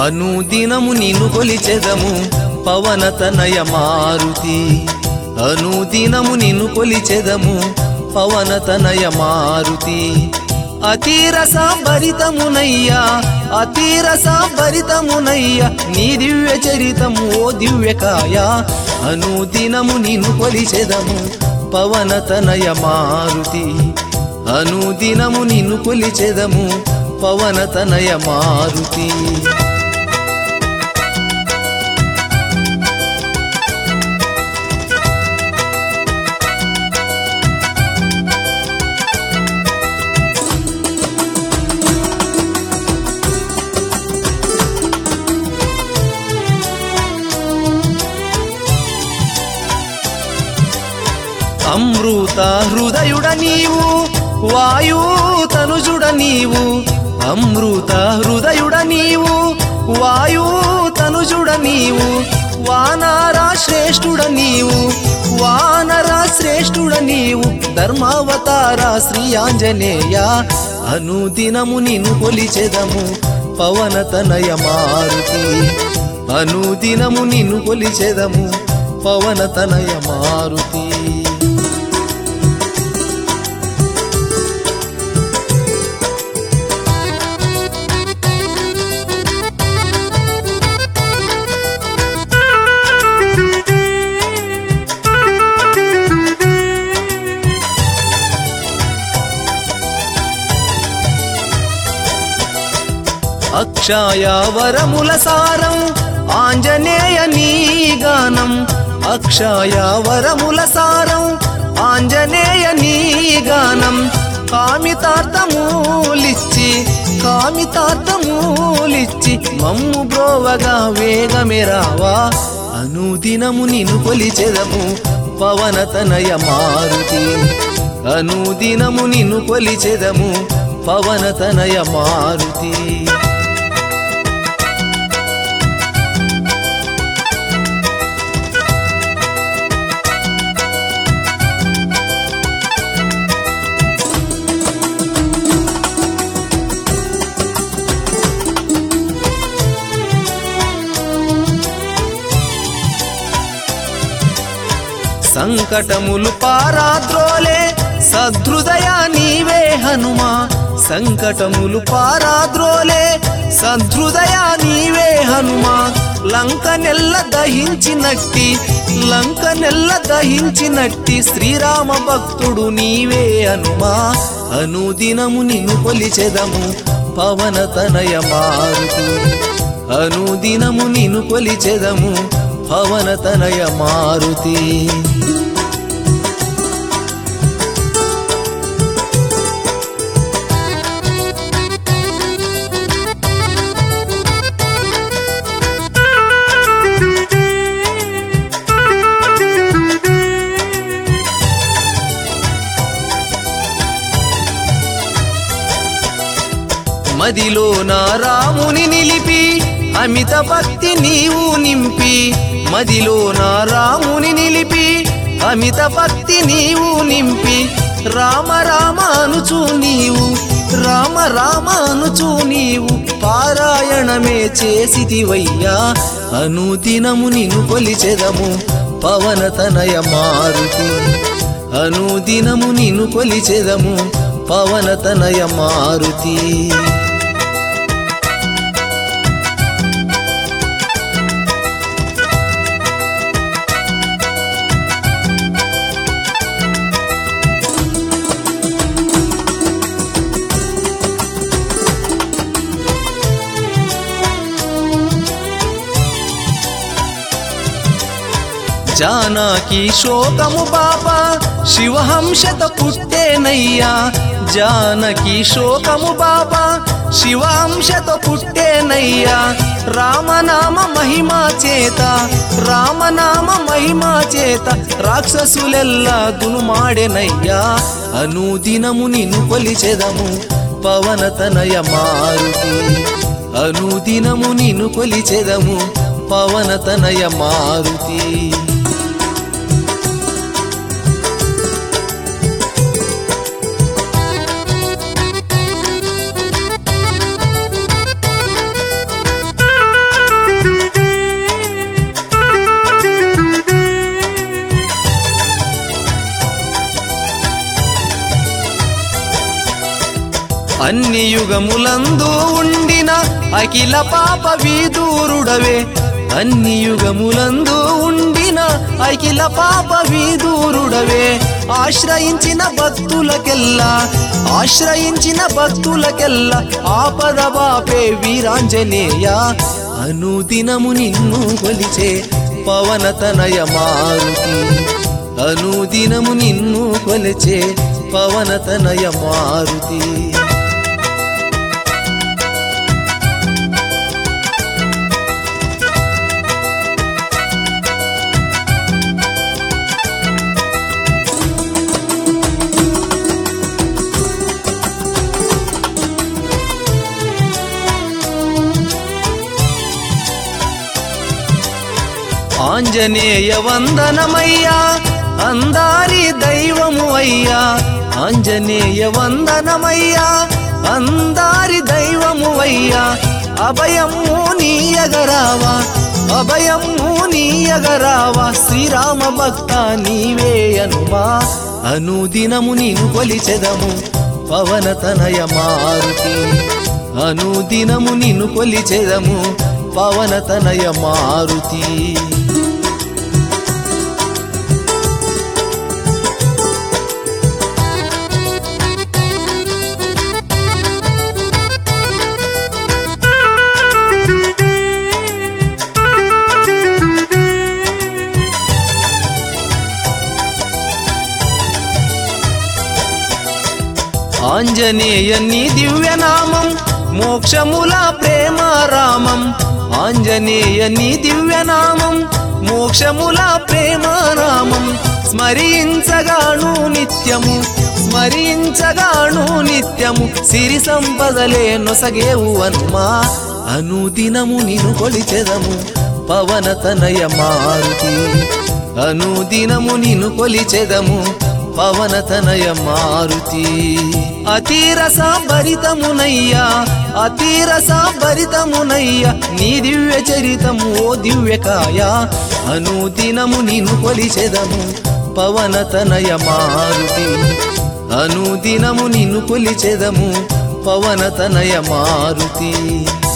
అనుదినము నిన్ను కొలిచెదము పవనతనయ మారుతి అనుదినము నిన్ను కొలిచెదము పవనతనయ మారుతి అతీరస భరితమునయ్యా అతీరస భరితమునయ్యా నీ దివ్య చరితము ఓ దివ్యకాయ అనుదినము నిన్ను కొలిచెదము పవనతనయ మారుతి అనుదినము నిన్ను కొలిచెదము పవనతనయ మారుతి అమృత హృదయుడ నీవు వాయు తనుజుడ నీవు అమృత హృదయుడ నీవు వాయు తనుజుడ నీవు వానరా శ్రేష్ఠుడ నీవు వానరా శ్రేష్ఠుడ నీవు ధర్మావతార శ్రీ ఆంజనేయ అనుదినము నిన్ను కొలిచెదము పవనతనయ మారుతి అనుదినము నిన్ను కొలిచెదము పవనతనయ మారుతి అక్షయ వరముల సారం ఆంజనేయ నీ గానం అక్షయ వరముల సారం ఆంజనేయ నీ గానం కామితార్థమూలిచ్చి కామితార్థమూలిచ్చి మమ్ము బ్రోవగా వేగమే రావా అనుదినము నిన్ను కొలిచెదము పవనతనయ మారుతి అనుదినము నిన్ను కొలిచెదము పవనతనయ మారుతి సంకటములు పారాద్రోలే సదృదయ నీవే హనుమా సంకటములు పారాద్రోలే సదృదయ నీవే హనుమా లంక నెల్ల దహించినట్టి లంక నెల్ల దహించినట్టి శ్రీరామ భక్తుడు నీవే హనుమా అనుదినము నిన్ను కొలిచెదము పవనతనయ మారుతు అనుదినము నిన్ను కొలిచెదము పవనతనయ మారుతి మదిలో నా రాముని నిలిపి అమిత భక్తి నీవు నింపి మదిలో నా రాముని నిలిపి అమిత భక్తి నీవు నింపి రామ రామ అనుచు నీవు రామ రామ అనుచు నీవు పారాయణమే చేసితివయ్యా అనుదినము నిన్ను కొలిచెదము పవనతనయ మారుతి అనుదినము నిన్ను కొలిచెదము పవనతనయ మారుతి జానకి శోకము బాబా శివహంసత పుట్టేనయ్యా జానకి శోకము బాబా శివాంశత పుట్టేనయ్యా రామనామ మహిమా చేత రామనామ మహిమా చేత రాక్షసులెల్లా గునుమాడెనయ్యా అనుదినము నిన్ను కొలిచెదము పవనతనయ మారుతి అనుదినము నిన్ను కొలిచెదము పవనతనయ మారుతి అన్ని యుగములందు ఉండిన అఖిల పాప వీదూరుడవే అన్ని యుగములందు ఉండిన అఖిల పాప వీదూరుడవే ఆశ్రయించిన భక్తులకెల్లా ఆశ్రయించిన భక్తులకెల్లా ఆపద బాపే వీరాంజనేయ అనుదినము నిన్ను కొలిచే పవనతనయ మారుతి అనుదినము నిన్ను కొలిచే పవనతనయ మారుతి ఆంజనేయ వందనమయ్యా అందారి దైవము అయ్యా ఆంజనేయ వందనమయ్యా అందారి దైవము అయ్యా అభయము నీయగరావా అభయము నీయగరావా శ్రీరామ భక్త నీవే అనుమా అనుదినము నీను కొలిచెదము పవనతనయ మారుతి అనుదినము నిన్ను కొలిచెదము పవనతనయ మారుతి ఆంజనేయ నీ దివ్యనామం మోక్షముల ప్రేమ రామం ఆంజనేయ నీ దివ్యనామం మోక్షముల ప్రేమ రామం స్మరించగాను నిత్యము స్మరించగాను నిత్యము సిరి సంపదలే నొసగేవు అన్మా అనుదినము నిను కొలిచెదము పవనతనయ మారుతి అనుదినము నిను కొలిచెదము పవనతనయ మారుతి అతీరస భరితమునయ్యా అతీరస భరితమునయ్యా నీ దివ్య చరితము ఓ దివ్యకాయ అనుదినము నిన్ను కొలిచెదము పవనతనయ మారుతి అనుదినము నిన్ను కొలిచెదము పవనతనయ మారుతి